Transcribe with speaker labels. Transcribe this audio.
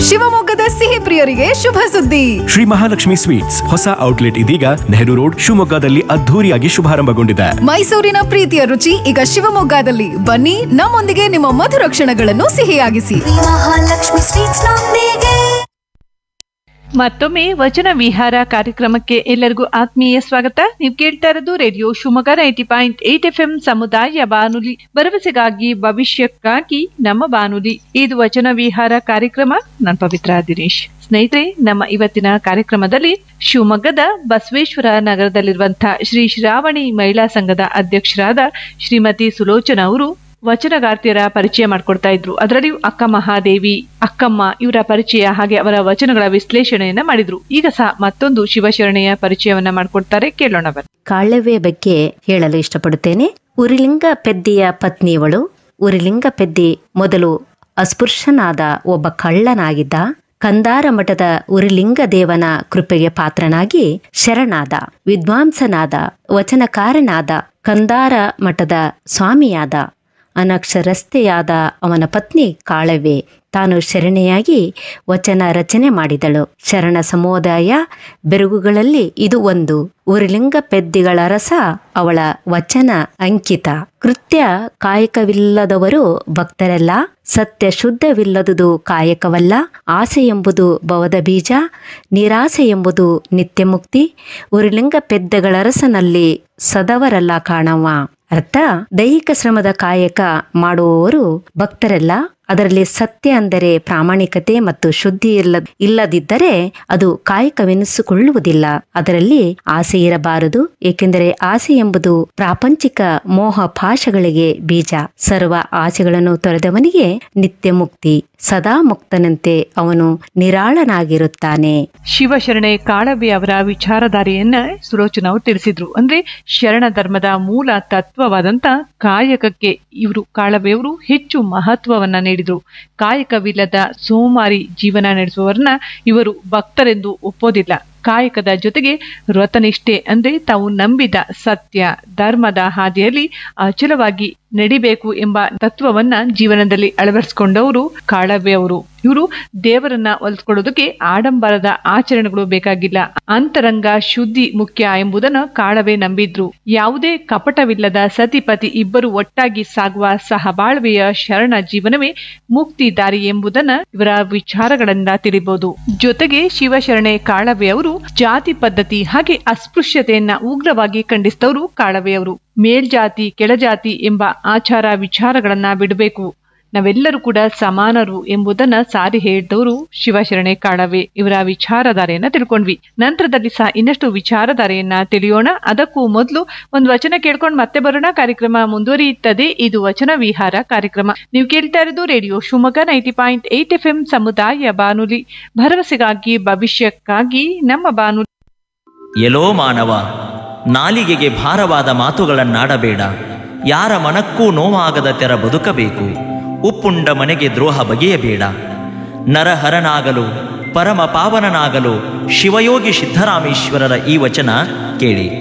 Speaker 1: ಶಿವಮೊಗ್ಗದ ಸಿಹಿ ಪ್ರಿಯರಿಗೆ ಶುಭ ಸುದ್ದಿ
Speaker 2: ಶ್ರೀ ಮಹಾಲಕ್ಷ್ಮಿ ಸ್ವೀಟ್ಸ್ ಹೊಸ ಔಟ್ಲೆಟ್ ಇದೀಗ ನೆಹರು ರೋಡ್ ಶಿವಮೊಗ್ಗದಲ್ಲಿ ಅದ್ಧೂರಿಯಾಗಿ ಶುಭಾರಂಭಗೊಂಡಿದೆ
Speaker 1: ಮೈಸೂರಿನ ಪ್ರೀತಿಯ ರುಚಿ ಈಗ ಶಿವಮೊಗ್ಗದಲ್ಲಿ ಬನ್ನಿ ನಮ್ಮೊಂದಿಗೆ ನಿಮ್ಮ ಮಧುರ ಕ್ಷಣಗಳನ್ನು ಸಿಹಿಯಾಗಿಸಿ
Speaker 3: ಮಹಾಲಕ್ಷ್ಮಿ ಸ್ವೀಟ್ಸ್ ನೊಂದಿಗೆ
Speaker 4: ಮತ್ತೊಮ್ಮೆ ವಚನ ವಿಹಾರ ಕಾರ್ಯಕ್ರಮಕ್ಕೆ ಎಲ್ಲರಿಗೂ ಆತ್ಮೀಯ ಸ್ವಾಗತ ನೀವು ಕೇಳ್ತಾ ಇರೋದು radio Shivamogga ninety point eight F M ಸಮುದಾಯ ಬಾನುಲಿ ಭರವಸೆಗಾಗಿ ಭವಿಷ್ಯಕ್ಕಾಗಿ ನಮ್ಮ ಬಾನುಲಿ ಇದು ವಚನ ವಿಹಾರ ಕಾರ್ಯಕ್ರಮ ನಾನು ಪವಿತ್ರ ದಿನೇಶ್ ಸ್ನೇಹಿತರೆ ನಮ್ಮ ಇವತ್ತಿನ ಕಾರ್ಯಕ್ರಮದಲ್ಲಿ ಶಿವಮೊಗ್ಗದ ಬಸವೇಶ್ವರ ನಗರದಲ್ಲಿರುವಂತಹ ಶ್ರೀ ಶ್ರಾವಣಿ ಮಹಿಳಾ ಸಂಘದ ಅಧ್ಯಕ್ಷರಾದ ಶ್ರೀಮತಿ ಸುಲೋಚನಾ ಅವರು ವಚನಗಾರ್ತಿಯರ ಪರಿಚಯ ಮಾಡ್ಕೊಡ್ತಾ ಇದ್ರು ಅದರಲ್ಲಿಯೂ ಅಕ್ಕ ಮಹಾದೇವಿ ಅಕ್ಕಮ್ಮ ಇವರ ಪರಿಚಯ ಹಾಗೆ ಅವರ ವಚನಗಳ ವಿಶ್ಲೇಷಣೆಯನ್ನ ಮಾಡಿದ್ರು ಈಗ ಸಹ ಮತ್ತೊಂದು ಶಿವಶರಣೆಯ ಪರಿಚಯವನ್ನ ಮಾಡ್ಕೊಡ್ತಾರೆ ಕೇಳೋಣ ಬನ್ನಿ
Speaker 5: ಕಾಳವ್ಯ ಬಗ್ಗೆ ಹೇಳಲು ಇಷ್ಟಪಡುತ್ತೇನೆ ಉರಿಲಿಂಗ ಪೆದ್ದಿಯ ಪತ್ನಿಯವಳು ಉರಿಲಿಂಗ ಪೆದ್ದಿ ಮೊದಲು ಅಸ್ಪೃಶ್ಯನಾದ ಒಬ್ಬ ಕಳ್ಳನಾಗಿದ್ದ ಕಂದಾರ ಮಠದ ಉರಿಲಿಂಗ ದೇವನ ಕೃಪೆಗೆ ಪಾತ್ರನಾಗಿ ಶರಣಾದ ವಿದ್ವಾಂಸನಾದ ವಚನಕಾರನಾದ ಕಂದಾರ ಮಠದ ಸ್ವಾಮಿಯಾದ ಅನಕ್ಷರಸ್ಥೆಯಾದ ಅವನ ಪತ್ನಿ ಕಾಳವ್ವೆ ತಾನು ಶರಣೆಯಾಗಿ ವಚನ ರಚನೆ ಮಾಡಿದಳು ಶರಣ ಸಮುದಾಯ ಬೆರಗುಗಳಲ್ಲಿ ಇದು ಒಂದು ಉರಿಲಿಂಗ ಪೆದ್ದಿಗಳ ರಸ ಅವಳ ವಚನ ಅಂಕಿತ ಕೃತ್ಯ ಕಾಯಕವಿಲ್ಲದವರು ಭಕ್ತರೆಲ್ಲ ಸತ್ಯ ಶುದ್ಧವಿಲ್ಲದುದು ಕಾಯಕವಲ್ಲ ಆಸೆ ಎಂಬುದು ಭವದ ಬೀಜ ನಿರಾಸೆ ಎಂಬುದು ನಿತ್ಯ ಮುಕ್ತಿ ಉರಿಲಿಂಗ ಪೆದ್ದಗಳ ರಸನಲ್ಲಿ ಸದವರಲ್ಲ ಕಾಣವ ಅರ್ಥ ದೈಹಿಕ ಶ್ರಮದ ಕಾಯಕ ಮಾಡುವವರು ಭಕ್ತರೆಲ್ಲ ಅದರಲ್ಲಿ ಸತ್ಯ ಅಂದರೆ ಪ್ರಾಮಾಣಿಕತೆ ಮತ್ತು ಶುದ್ಧಿ ಇಲ್ಲ ಇಲ್ಲದಿದ್ದರೆ ಅದು ಕಾಯಕವೆನಿಸಿಕೊಳ್ಳುವುದಿಲ್ಲ ಅದರಲ್ಲಿ ಆಸೆ ಇರಬಾರದು ಏಕೆಂದರೆ ಆಸೆ ಎಂಬುದು ಪ್ರಾಪಂಚಿಕ ಮೋಹ ಪಾಶಗಳಿಗೆ ಬೀಜ ಸರ್ವ ಆಸೆಗಳನ್ನು ತೊರೆದವನಿಗೆ ನಿತ್ಯ ಮುಕ್ತಿ ಸದಾ ಮುಕ್ತನಂತೆ ಅವನು ನಿರಾಳನಾಗಿರುತ್ತಾನೆ
Speaker 4: ಶಿವಶರಣೆ ಕಾಳವ್ಯ ಅವರ ವಿಚಾರಧಾರೆಯನ್ನ ಸುಲೋಚನಾ ಅವರು ತಿಳಿಸಿದ್ರು ಅಂದ್ರೆ ಶರಣ ಧರ್ಮದ ಮೂಲ ತತ್ವವಾದಂತ ಕಾಯಕಕ್ಕೆ ಇವರು ಕಾಳವ್ಯವರು ಹೆಚ್ಚು ಮಹತ್ವವನ್ನ ನೀಡಿದ್ರು ಕಾಯಕವಿಲ್ಲದ ಸೋಮಾರಿ ಜೀವನ ನಡೆಸುವವರನ್ನ ಇವರು ಭಕ್ತರೆಂದು ಒಪ್ಪೋದಿಲ್ಲ ಕಾಯಕದ ಜೊತೆಗೆ ವ್ರತನಿಷ್ಠೆ ಅಂದ್ರೆ ತಾವು ನಂಬಿದ ಸತ್ಯ ಧರ್ಮದ ಹಾದಿಯಲ್ಲಿ ಅಚಲವಾಗಿ ನಡಿಬೇಕು ಎಂಬ ತತ್ವವನ್ನ ಜೀವನದಲ್ಲಿ ಅಳವಡಿಸಿಕೊಂಡವರು ಕಾಳವ್ಯ ಅವರು ಇವರು ದೇವರನ್ನ ಒಲಿಸ್ಕೊಳ್ಳೋದಕ್ಕೆ ಆಡಂಬರದ ಆಚರಣೆಗಳು ಬೇಕಾಗಿಲ್ಲ ಅಂತರಂಗ ಶುದ್ಧಿ ಮುಖ್ಯ ಎಂಬುದನ್ನು ಕಾಳವೇ ನಂಬಿದ್ರು ಯಾವುದೇ ಕಪಟವಿಲ್ಲದ ಸತಿಪತಿ ಇಬ್ಬರು ಒಟ್ಟಾಗಿ ಸಾಗುವ ಸಹಬಾಳ್ವೆಯ ಶರಣ ಜೀವನವೇ ಮುಕ್ತಿ ದಾರಿ ಎಂಬುದನ್ನ ಇವರ ವಿಚಾರಗಳಿಂದ ತಿಳಿಬಹುದು ಜೊತೆಗೆ ಶಿವಶರಣೆ ಕಾಳವೆ ಅವರು ಜಾತಿ ಪದ್ಧತಿ ಹಾಗೆ ಅಸ್ಪೃಶ್ಯತೆಯನ್ನ ಉಗ್ರವಾಗಿ ಖಂಡಿಸಿದವರು ಕಾಳವೆ ಅವರು ಮೇಲ್ಜಾತಿ ಕೆಳಜಾತಿ ಎಂಬ ಆಚಾರ ವಿಚಾರಗಳನ್ನ ಬಿಡಬೇಕು ನಾವೆಲ್ಲರೂ ಕೂಡ ಸಮಾನರು ಎಂಬುದನ್ನ ಸಾರಿ ಹೇಳಿದವರು ಶಿವಶರಣೆ ಕಾಳವೆ ಇವರ ವಿಚಾರಧಾರೆಯನ್ನ ತಿಳ್ಕೊಂಡ್ವಿ ನಂತರದಲ್ಲಿ ಸಹ ಇನ್ನಷ್ಟು ವಿಚಾರಧಾರೆಯನ್ನ ತಿಳಿಯೋಣ ಅದಕ್ಕೂ ಮೊದಲು ಒಂದು ವಚನ ಕೇಳ್ಕೊಂಡು ಮತ್ತೆ ಬರೋಣ ಕಾರ್ಯಕ್ರಮ ಮುಂದುವರಿಯುತ್ತದೆ ಇದು ವಚನ ವಿಹಾರ ಕಾರ್ಯಕ್ರಮ ನೀವು ಕೇಳ್ತಾ ಇರೋದು radio Shivamogga ninety point eight F M ಸಮುದಾಯ ಬಾನುಲಿ ಭರವಸೆಗಾಗಿ ಭವಿಷ್ಯಕ್ಕಾಗಿ ನಮ್ಮ ಬಾನುಲಿ
Speaker 6: ಎಲೋ ಮಾನವ ನಾಲಿಗೆಗೆ ಭಾರವಾದ ಮಾತುಗಳನ್ನಾಡಬೇಡ ಯಾರ ಮನಕ್ಕೂ ನೋವಾಗದ ತೆರ ಬದುಕಬೇಕು ಉಪ್ಪುಂಡ ಮನೆಗೆ ದ್ರೋಹ ಬಗೆಯಬೇಡ ನರಹರನಾಗಲು ಪರಮ ಪಾವನನಾಗಲು ಶಿವಯೋಗಿ ಸಿದ್ದರಾಮೇಶ್ವರರ ಈ ವಚನ ಕೇಳಿ